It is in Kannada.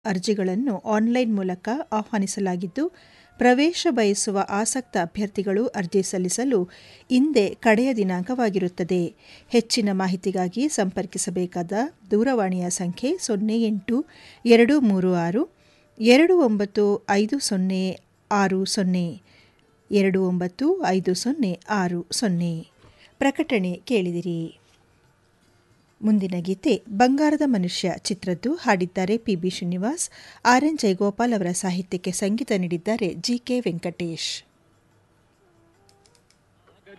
ಅರ್ಜಿಗಳನ್ನು ಆನ್ಲೈನ್ ಮೂಲಕ ಆಹ್ವಾನಿಸಲಾಗಿದ್ದು ಪ್ರವೇಶ ಬಯಸುವ ಆಸಕ್ತ ಅಭ್ಯರ್ಥಿಗಳು ಅರ್ಜಿ ಸಲ್ಲಿಸಲು ಇಂದೇ ಕಡೆಯ ದಿನಾಂಕವಾಗಿರುತ್ತದೆ ಹೆಚ್ಚಿನ ಮಾಹಿತಿಗಾಗಿ ಸಂಪರ್ಕಿಸಬೇಕಾದ ದೂರವಾಣಿಯ ಸಂಖ್ಯೆ ಸೊನ್ನೆ ಎಂಟು ಎರಡು ಮೂರು ಆರು ಎರಡು ಒಂಬತ್ತು ಐದು ಸೊನ್ನೆ ಆರು ಸೊನ್ನೆ ಎರಡು ಒಂಬತ್ತು ಐದು ಸೊನ್ನೆ ಆರು ಸೊನ್ನೆ ಪ್ರಕಟಣೆ ಕೇಳಿದಿರಿ ಮುಂದಿನ ಗೀತೆ ಬಂಗಾರದ ಮನುಷ್ಯ ಚಿತ್ರದ್ದು ಹಾಡಿದ್ದಾರೆ P B Srinivas R N Jayagopal ಅವರ ಸಾಹಿತ್ಯಕ್ಕೆ ಸಂಗೀತ ನೀಡಿದ್ದಾರೆ ಜಿ ಕೆ ವೆಂಕಟೇಶ್